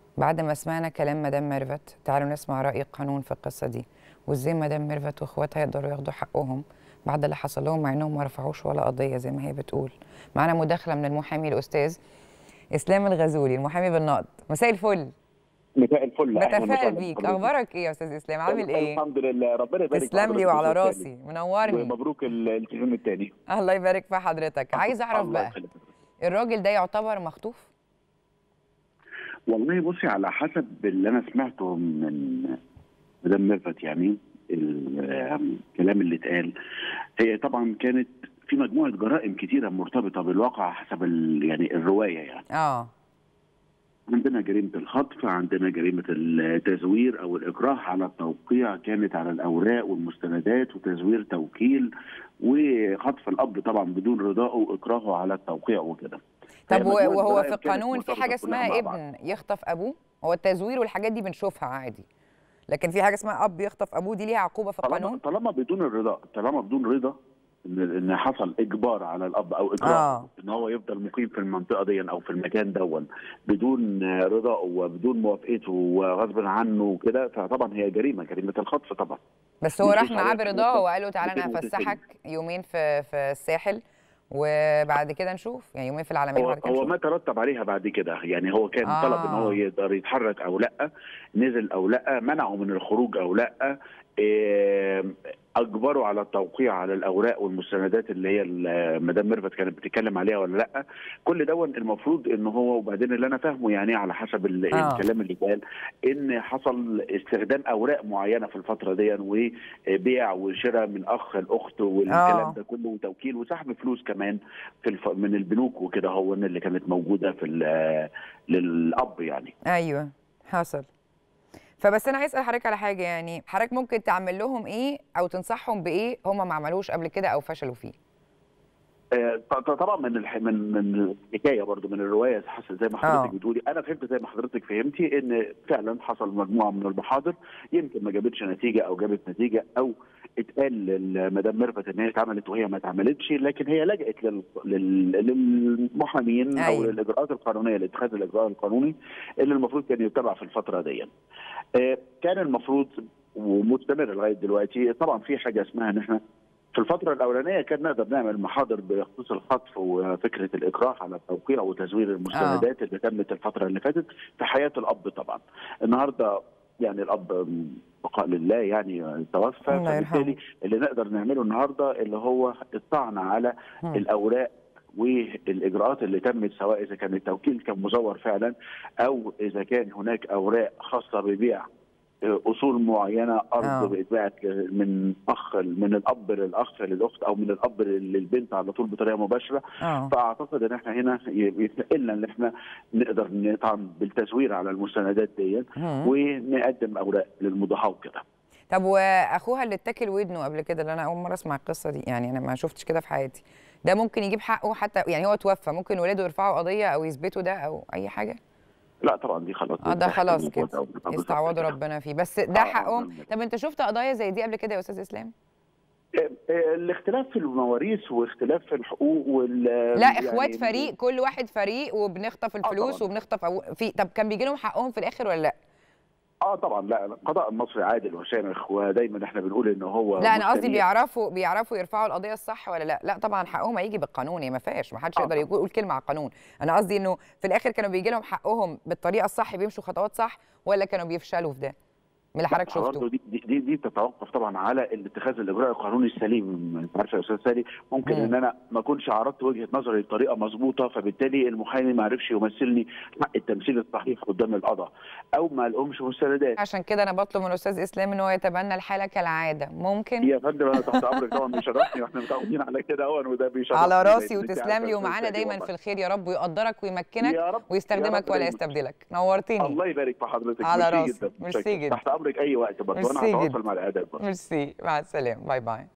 بعد ما سمعنا كلام مدام ميرفت تعالوا نسمع رأي القانون في القصة دي وازاي مدام ميرفت واخواتها يقدروا ياخدوا حقهم بعد اللي حصل لهم مع انهم ما رفعوش ولا قضية زي ما هي بتقول معانا مداخلة من المحامي الأستاذ إسلام الغزولي المحامي بالنقد مساء الفل مساء الفل أهلاً بتفائل وسهلاً بيك بحضرتك. أخبارك إيه يا أستاذ إسلام عامل إيه؟ الحمد لله ربنا يبارك في تسلم لي حضرتك وعلى ويسلمك. راسي منورني ومبروك ال- التلفزيون الثاني الله يبارك في حضرتك عايز أعرف الله بقى يخليك. الراجل ده يعتبر مخطوف؟ والله بصي على حسب اللي انا سمعته من مدام ميرفت يعني ال- الكلام اللي اتقال هي طبعا كانت في مجموعه جرائم كتيره مرتبطه بالواقع حسب ال- يعني الروايه يعني اه عندنا جريمه الخطف عندنا جريمه التزوير او الاكراه على التوقيع كانت على الاوراق والمستندات وتزوير توكيل وخطف الاب طبعا بدون رضائه واكراهه على التوقيع وكده طب هي مجموعة وهو جرائم في كانت القانون في مرتبطة حاجة كلها اسمها مع بعض. ابن يخطف أبوه؟ هو التزوير والحاجات دي بنشوفها عادي لكن في حاجة اسمها أب يخطف أبوه دي ليها عقوبة في طالما القانون؟ طالما بدون الرضا طالما بدون رضا ان ان حصل اجبار على الاب او اكراه آه. ان هو يفضل مقيم في المنطقه دي او في المكان دون بدون رضائه وبدون موافقته وغصب عنه وكده فطبعا هي جريمه جريمه الخطف طبعا بس هو مش راح معاه حاجة برضاه اسمها وقال له تعالى أنا 290. هفسحك يومين في في الساحل وبعد كده نشوف يعني يومين في العالمين هو, وبعد كده هو نشوف ما ترتب عليها بعد كده يعني هو كان آه. طلب ان هو يقدر يتحرك او لا نزل او لا منعه من الخروج او لا إيه، اجبروا على التوقيع على الاوراق والمستندات اللي هي ال- مدام ميرفت كانت بتتكلم عليها ولا لا كل دون المفروض ان هو وبعدين اللي انا فاهمه يعني على حسب ال- آه. الكلام اللي قال ان حصل استخدام اوراق معينه في الفتره دي وبيع وشراء من اخ الاخت آه. والكلام ده كله وتوكيل وسحب فلوس كمان في الف... من البنوك وكده هو اللي كانت موجوده في ال- للاب يعني أيوه حصل فبس أنا عايز أسأل حضرتك على حاجة يعني حضرتك ممكن تعمل لهم إيه أو تنصحهم بإيه هم ما عملوش قبل كده أو فشلوا فيه؟ آه، ط- ط- طبعا من الح... من من الحكايه برضو من الروايه حصل زي ما حضرتك آه. بتقولي انا فهمت زي ما حضرتك فهمتي ان فعلا حصل مجموعه من المحاضر يمكن ما جابتش نتيجه او جابت نتيجه او اتقال لمدام ميرفت ان هي اتعملت وهي ما اتعملتش لكن هي لجأت لل... لل... للمحامين او أيوة. للاجراءات القانونيه لاتخاذ الاجراء القانوني اللي المفروض كان يتبع في الفتره دي. آه، كان المفروض ومستمر لغايه دلوقتي طبعا في حاجه اسمها ان احنا في الفترة الأولانية كان نقدر نعمل محاضر بخصوص الخطف وفكرة الإكراه على التوقيع وتزوير المستندات اللي تمت الفترة اللي فاتت في حياة الأب طبعا. النهاردة يعني الأب بقاء لله يعني توفى الله يرحمه. فبالتالي اللي نقدر نعمله النهارده اللي هو الطعن على مم. الأوراق والاجراءات اللي تمت سواء اذا كان التوكيل كان مزور فعلا او اذا كان هناك اوراق خاصه ببيع اصول معينه ارض آه. اتباعت من اخ من الاب للاخ للاخت او من الاب للبنت على طول بطريقه مباشره اه فاعتقد ان احنا هنا يتنقلنا ان احنا نقدر نطعن بالتزوير على المستندات دي مم. ونقدم اوراق للمضاهاه وكده طب واخوها اللي اتاكل ودنه قبل كده اللي انا اول مره اسمع القصه دي يعني انا ما شفتش كده في حياتي ده ممكن يجيب حقه حتى يعني هو توفى ممكن ولاده يرفعوا قضيه او يثبتوا ده او اي حاجه لا طبعا دي خلاص اه ده خلاص الموضوع كده ده. بالظبط يستعوضوا كده. ربنا فيه بس ده آه، حقهم آه. طب انت شفت قضايا زي دي قبل كده يا استاذ اسلام الاختلاف في المواريث واختلاف في الحقوق وال لا اخوات فريق كل واحد فريق وبنخطف الفلوس طبعاً. وبنخطف أو في طب كان بيجي لهم حقهم في الاخر ولا لا اه طبعا لا القضاء المصري عادل وشامخ ودايما احنا بنقول ان هو لا انا قصدي مستنير. بيعرفوا بيعرفوا يرفعوا القضيه الصح ولا لا لا طبعا حقهم هيجي بالقانون يعني ما فيهاش ما حدش آه يقدر طبعاً. يقول كلمه على القانون انا قصدي انه في الاخر كانوا بيجي لهم حقهم بالطريقه الصح بيمشوا خطوات صح ولا كانوا بيفشلوا في ده من اللي حضرتك برضه شفته دي, دي, دي, دي تتوقف طبعا على اتخاذ الاجراء القانوني السليم انت عارف يا استاذ سالي ممكن مم. ان انا ما اكونش عرضت وجهه نظري بطريقه مظبوطه فبالتالي المحامي ما عرفش يمثلني حق التمثيل الصحيح قدام القضاء او ما لقومش مستندات عشان كده انا بطلب من الاستاذ اسلام ان هو يتبنى الحاله كالعاده ممكن يا فندم انا تحت امرك طبعا بيشرفني واحنا متعودين على كده اهون وده بيشرفني على راسي دايماً. أنت وتسلم عارفة لي يا ومعانا أستاذ سالي دايما والله. في الخير يا رب ويقدرك ويمكنك يا رب يا ويستخدمك رب ولا دايماً. يستبدلك نورتني الله يبارك في حضرتك على ميرسي راسي. جدا ميرسي متشكر. جدا. تحت امرك اي وقت برضه وانا ميرسي هتواصل جدا. مع الاعداد برضه ميرسي مع السلامه باي باي